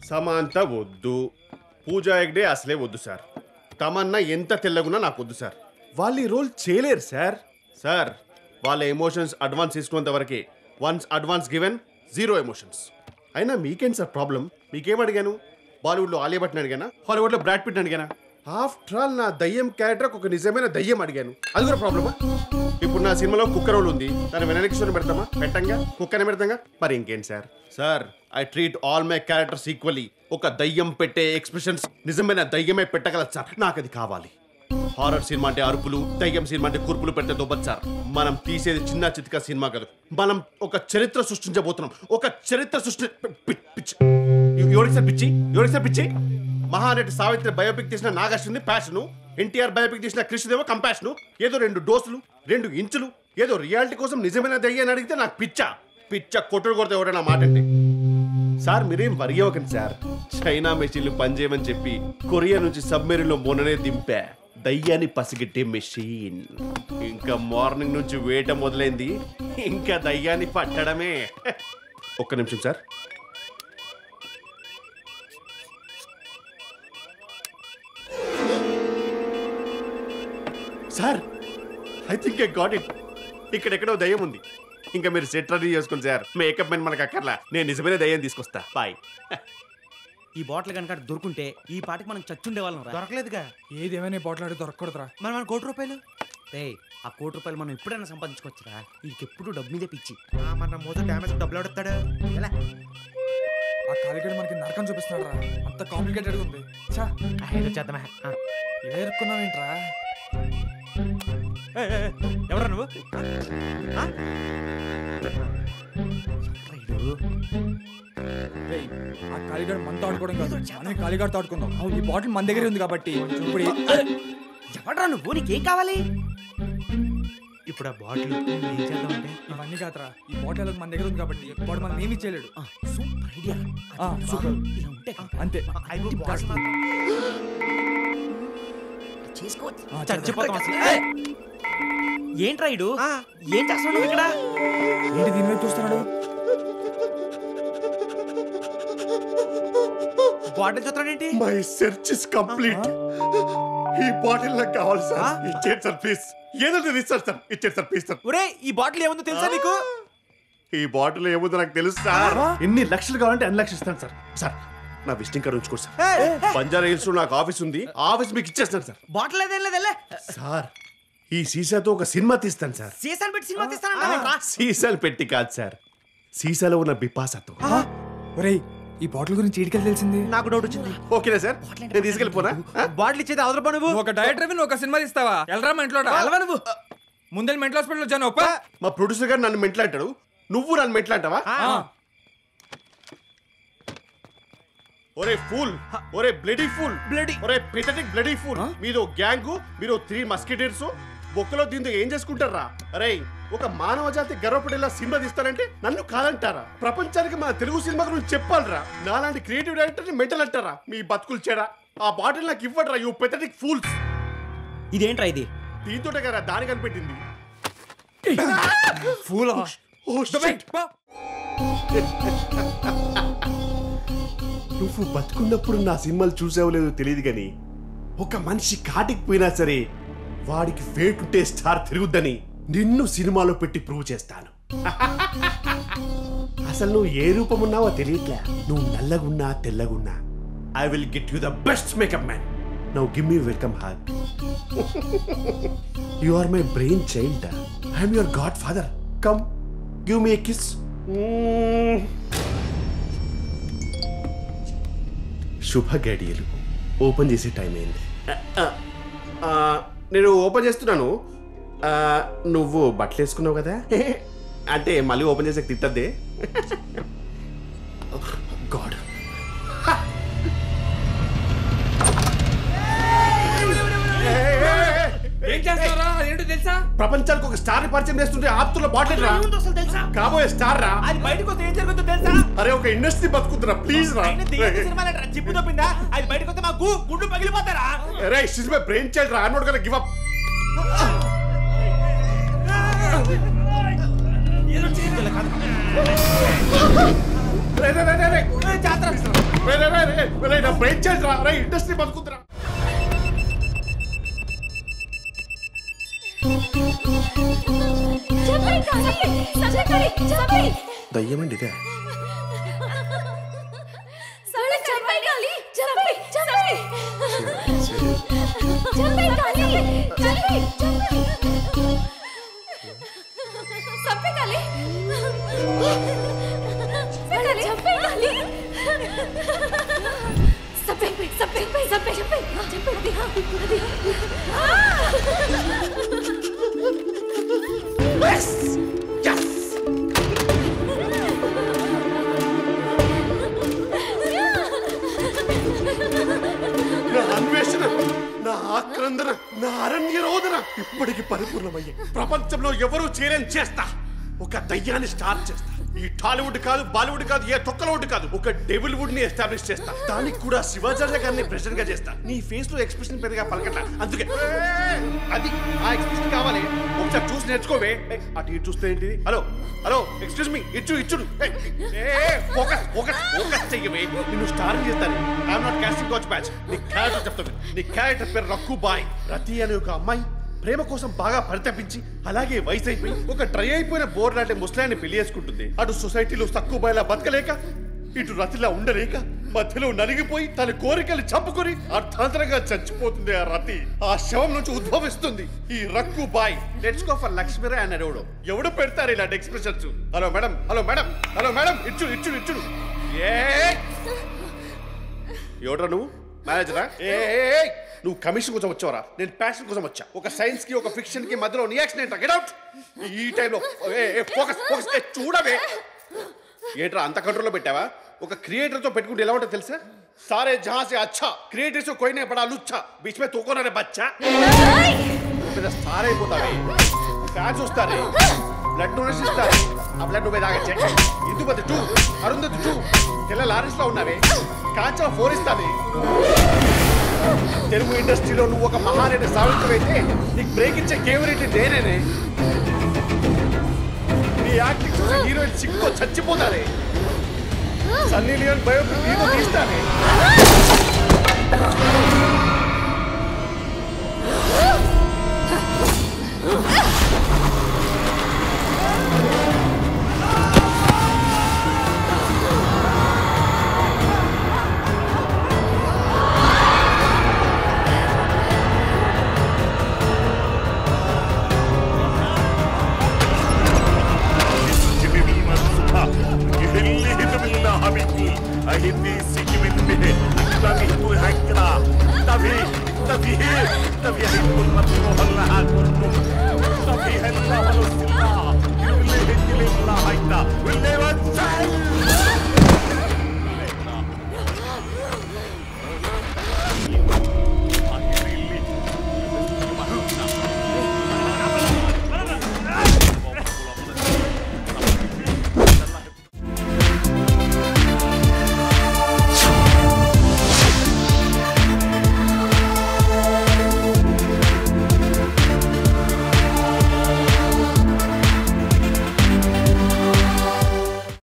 సమాంత వద్దు పూజా హెగ్డే అసలే వద్దు సార్ తమన్నా ఎంత తెల్లగున్నా నాకు వద్దు సార్ వాళ్ళు ఈ రోల్ చేయలేరు సార్ సార్ వాళ్ళ ఎమోషన్స్ అడ్వాన్స్ తీసుకున్నంత వరకే once advance given zero emotions అయినా మీకేంటి సార్ ప్రాబ్లం మీకేం అడిగాను బాలీవుడ్లో ఆలియా భట్ని అడిగానా హాలీవుడ్లో బ్రాడ్ పిట్ అడిగానా ఆఫ్టర్ ఆల్ నా దయ్యం క్యారెక్టర్ ఒక నిజమైన దయ్యం అడిగాను అది కూడా ప్రాబ్లమా ఇప్పుడు నా సినిమాలో కుక్క రోల్ ఉంది దాని వెనక్కి పెడతామా పెట్టంగా కుక్కనే పెడతాంగా మరి ఇంకేంటి sir sir I treat all my characters equally ఒక దయ్యం పెట్టే ఎక్స్ప్రెషన్స్ నిజమైన దయ్యమే పెట్టగలదు సార్ నాకు అది కావాలి హారర్ సినిమా అంటే అరుపులు దయ్యం సినిమా అంటే కూర్పులు పెట్టే దొబ్బదు సార్ మనం తీసేది చిన్న చిత్క సినిమా కాదు మనం ఒక చరిత్ర సృష్టించబోతున్నాం ఒక చరిత్ర సృష్టి పి- పి- పిచ్చి ఎవ- ఎవరికి సార్ పిచ్చి ఎవరికి సార్ పిచ్చి మహానటి సావిత్రి బయోపిక్ తీసిన నాగార్జునది ప్యాషను ఎన్టీఆర్ బయోపిక్ తీసిన కృష్ణదేవ కంపాషను ఏదో రెండు డోసులు రెండు ఇంచులు ఏదో రియాలిటీ కోసం నిజమైన దయ్యాన్ని అడిగితే నాకు పిచ్చ పిచ్చ కొట్టుడు కొడితే ఎవరైనా మాట అంటే సార్ మీరేం వరి అవ్వకండి సార్ చైనా మెషిన్లు పనిచేయమని చెప్పి కొరియా నుంచి సబ్మెరీన్ లో మొన్ననే దింపా దయ్యాన్ని పసిగట్టే మెషిన్ ఇంకా మార్నింగ్ నుంచి వేట మొదలైంది ఇంకా దయ్యాన్ని పట్టడమే ఒక్క నిమిషం sir sir I think I got it ఇక్కడెక్కడో దయ్యం ఉంది ఇంకా మీరు సెట్ రెడీ చేసుకోండి సార్ మేకప్ మెన్ మనకు అక్కర్లా నేను నిజమైన దయ్యం తీసుకొస్తా బాయ్ ఈ బాటిల్ కనుక దొరుకుంటే ఈ పాటికి మనం చచ్చుండే వాళ్ళం రా దొరకలేదుగా ఏదేమైనా పోట్లాడి దొరకకూడదురా మరి మన కోటి రూపాయలు రే ఆ కోటి రూపాయలు మనం ఎప్పుడైనా సంపాదించుకోవచ్చురా వీడికి ఎప్పుడు డబ్బు మీదే పిచ్చి ఆ, మన మూత డ్యామేజ్ డబ్బులు అడుగుతాడు ఎలా ఆ కాలిగడ మనకి నరకం చూపిస్తున్నాడు రా అంత కాంప్లికేటెడ్ ఉంది చా ఏదో చేద్దామా ఆ. ఇలా ఇరుక్కున్నావేంట్రా ఏ, ఏ, ఏ, ఎవరా నువ్వు ఆ? రైడు రేయ్, ఆ కాలిగడ మనతో ఆడుకోవడం కాదు మనం కాలిగడతో ఆడుకుందాం అవును ఈ బాటిల్ మన దగ్గరే ఉంది కాబట్టి ఇప్పుడు ఈ- ఎవడ్రా నువ్వు నీకేం కావాలి ఇప్పుడు ఆ బాటిల్ ఏం చేద్దామంటే ఇవన్నీ కాదురా ఈ బాటిల్ మన దగ్గర ఉంది కాబట్టి వాడు మనం ఏమీ చేయలేడు ఆ, సూపర్ ఐడియా ఆ, సూపర్ ఇలా ఉంటే కనుక అంతే అయిపో బాటిల్ మాత్రం. చేసుకోవచ్చు ఆ, చచ్చిపోతాం అసలు ఏయ్! ఏంట్రా ఇడు ఆ. ఏం చేస్తున్నావు నువ్వు ఇక్కడ ఏంటి దీని వైపు చూస్తున్నాడు బాటిల్ చూస్తాడేంటి మై సెర్చ్ ఇస్ కంప్లీట్ ఈ బాటిల్ నాకు కావాలి సార్ ఇచ్చేది సార్ ప్లీజ్ ఏదో ఇస్తారు సార్ ఇచ్చేది సార్ ప్లీజ్ సార్ ఒరే ఈ బాటిల్ ఏముందో తెలుసా నీకు ఈ బాటిల్ ఏముందో నాకు తెలుసు సార్ ఎన్ని లక్షలు కావాలంటే అన్ని లక్షలు ఇస్తాను సార్ సార్ నా విజిటింగ్ కార్డు ఉంచుకోండి సార్ బంజారా హిల్స్ లో నాకు ఆఫీస్ ఉంది ఆ ఆఫీస్ మీకు ఇచ్చేస్తాను సార్ బాటిల్ ఏదేం లేదల్లే సార్ ఈ సీసాతో ఒక సినిమా తీస్తాను సార్ సీసాలు పెట్టి సినిమా తీస్తానంటావేంట్రా సీసాలు పెట్టి కాదు సార్ సీసాలో ఉన్న బిపాసతో ఒరేయ్ ఈ బాటిల్ గురించి ఈడికెళ్ళి తెలిసింది నాకు డౌట్ వచ్చింది ఓకేనా సార్ నేను తీసుకెళ్ళిపోనా ఆ? బాటిల్ ఇచ్చేది అవసరం నువ్వు నువ్వు ఒక డైరెక్టర్ నువ్వు ఒక సినిమా తీస్తావా ఎల్రా మా ఇంట్లో వెళ్ళవా నువ్వు ముందే మెంటల్ హాస్పిటల్ వచ్చాను ఒప్ప మా ప్రొడ్యూసర్ గారు నన్ను మెంట్లాంటాడు నువ్వు నన్ను మెంట్లాంటావా ఆ. ఒరే ఫూల్ ఒరే బ్లడీ ఫూల్ Bloody. ఒరే పెథటిక్ బ్లడీ ఫూల్ మీదో గ్యాంగ్ మీరు త్రీ మస్కిటర్స్ బొక్కలో దీంతో ఏం చేసుకుంటారా అరే ఒక మానవ జాతి గర్వపడేలా సినిమా తీస్తారంటే నన్ను కాదంటారా ప్రపంచానికి మన తెలుగు సినిమా గురించి చెప్పాలరా నాలాంటి క్రియేటివ్ డైరెక్టర్ ని మెంటల్ అంటారా మీ బతుకులు చెడా ఆ బాటిల్ నాకు ఇవ్వడరా యూ పెథటిక్ ఫూల్స్ ఇదేంట్రా ఇది దీంతో కదా దాని కనిపెట్టింది ఫూల్ ఓ shit. నువ్వు బతుకున్నప్పుడు నా సినిమాలు చూసావో లేదో తెలియదు కానీ ఒక మనిషి కాటికి పోయినా సరే వాడికి ఫేట్ ఉంటే స్టార్ తిరుగుద్దని నిన్ను సినిమాలో పెట్టి ప్రూవ్ చేస్తాను అసలు నువ్వు ఏ రూపం ఉన్నావో తెలియట్లే నువ్వు నల్లగున్నా తెల్లగున్నా I will get you the best makeup man now give me welcome heart you are my brain child I'm your godfather come give me kiss శుభ గడియలు ఓపెన్ చేసే టైం అయింది ఆ, ఆ, నేను ఓపెన్ చేస్తున్నాను ఆ, నువ్వు బట్టలు వేసుకున్నావు కదా అంటే మళ్ళీ ఓపెన్ చేసాక తిట్టద్దే గాడ్ ఏం చేస్తారా అదేంటో తెలుసా ప్రపంచానికి ఒక స్టార్ ని పరిచయం చేస్తుంటే ఆప్తుల బాటిల్ రా ఏముందో అసలు తెలుసా కాబోయే స్టార్ రా అది బయటకు వస్తే ఏం జరుగుతుందో తెలుసా అరే ఒక ఇండస్ట్రీ బతుకుతురా ప్లీజ్ రా ఆయన థియేటర్ సినిమాలు అంటారా జిప్పు తప్పిందా అది బయటకు వస్తే మా గు గుండు పగిలిపోతారా రే షిజ్ మై బ్రెయిన్ చైల్డ్ రా I not gonna give up రే రే రే రే రే జాతర రే రే రే నా బ్రెయిన్ చేసి రా ఇండస్ట్రీ బతుకుతురా దయ్యమండి ఇదే నా అన్వేషణ నా ఆక్రందన నా అరణ్య రోదన ఇప్పటికి పరిపూర్ణమయ్యే ప్రపంచంలో ఎవరూ చేయలేని చేస్తా ఒక దయ్యాన్ని స్టార్ట్ చేస్తా ఈ టాలీవుడ్ కాదు బాలీవుడ్ కాదు ఏ తొక్కలవుడ్ కాదు ఒక డెవిల్ వుడ్ ని ఎస్టాబ్లిష్ చేస్తా దానికి కూడా శివాచార్య గారిని ప్రెసిడెంట్ గా చేస్తా నీ ఫేస్ లో ఎక్స్ప్రెషన్ పెద్దగా పలకట్లా అందుకే ఏయ్! అది ఆ ఎక్స్ప్రెషన్ కావాలి ఒకసారి చూసి నేర్చుకోవే ఏయ్, అటు ఇటు చూస్తే ఏంటిది హలో హలో ఎక్స్క్యూజ్ మీ ఇచ్చు ఇచ్చుడు ఫోకస్ ఫోకస్ ఫోకస్ చెయ్యవే నిన్ను స్టారింగ్ చేస్తాను I'm not casting coach match నీ క్యారెక్టర్ చెప్తాను నీ క్యారెక్టర్ పేరు రక్కు బాయ్ రతి అనే ఒక అమ్మాయి ప్రేమ కోసం బాగా పరితపించి అలాగే వయసు అయిపోయి ఒక డ్రై అయిపోయిన బోర్ లాంటి ముసలాన్ని పెళ్లి చేసుకుంటుంది అటు సొసైటీలో తక్కువ బాయలా బతకలేక ఇటు రతిలా ఉండలేక మధ్యలో నలిగిపోయి తన కోరికలు చంపుకొని అర్థాంతరంగా చచ్చిపోతుంది ఆ రతి ఆ శవం నుంచి ఉద్భవిస్తుంది ఈ రక్కు బాయ్ లెట్స్ గో ఫర్ లక్ష్మీరా అని ఎవడు ఎవడు పెడతారు ఇలాంటి expressions hello madam hello madam hello madam ఇచ్చుడు ఇచ్చుడు ఇచ్చుడు ఏ ఎవడ్రా నువ్వు మేనేజరా ఏ ఏ, ఏ, నువ్వు కమిషన్ కోసం వచ్చావరా నేను ప్యాషన్ కోసం వచ్చా ఒక సైన్స్ కి ఒక ఫిక్షన్ కి మధ్యలో నీ యాక్షన్ ఏంట్రా గెట్ అవుట్ ఈ టైంలో ఫోకస్ ఫోకస్ చూడవే ఏంట్రా అంత కంట్రోల్లో పెట్టావా ఒక క్రియేటర్ తో పెట్టుకుంటే ఎలా ఉంటుందో తెలుసా సారే జహా సే అచ్చా క్రియేటర్స్ కోయినే పడా లుచ్చా బీచ్ మే తోకోనరే బచ్చా పెద్ద స్టార్ అయిపోతావే ఫ్యాన్స్ వస్తారే బ్లడ్ డొనేషన్ ఇస్తారు ఆ బ్లడ్ నువ్వే తాగచ్చే ఇందుపతి టూ అరుంధతి టూ తెల్ల లారెన్స్ లో ఉన్నావే కాంచన ఫోర్ ఇస్తావే తెలుగు ఇండస్ట్రీలో నువ్వు ఒక మహానేత సావిత్రమైతే నీకు బ్రేక్ ఇచ్చే కేవరెడ్డి నేనేనే నీ యాక్టింగ్ చూసి హీరోయిన్ సిగ్గుతో చచ్చిపోతారే సన్నీ లియోన్ బయోపిక్ నీతో తీస్తానే تبي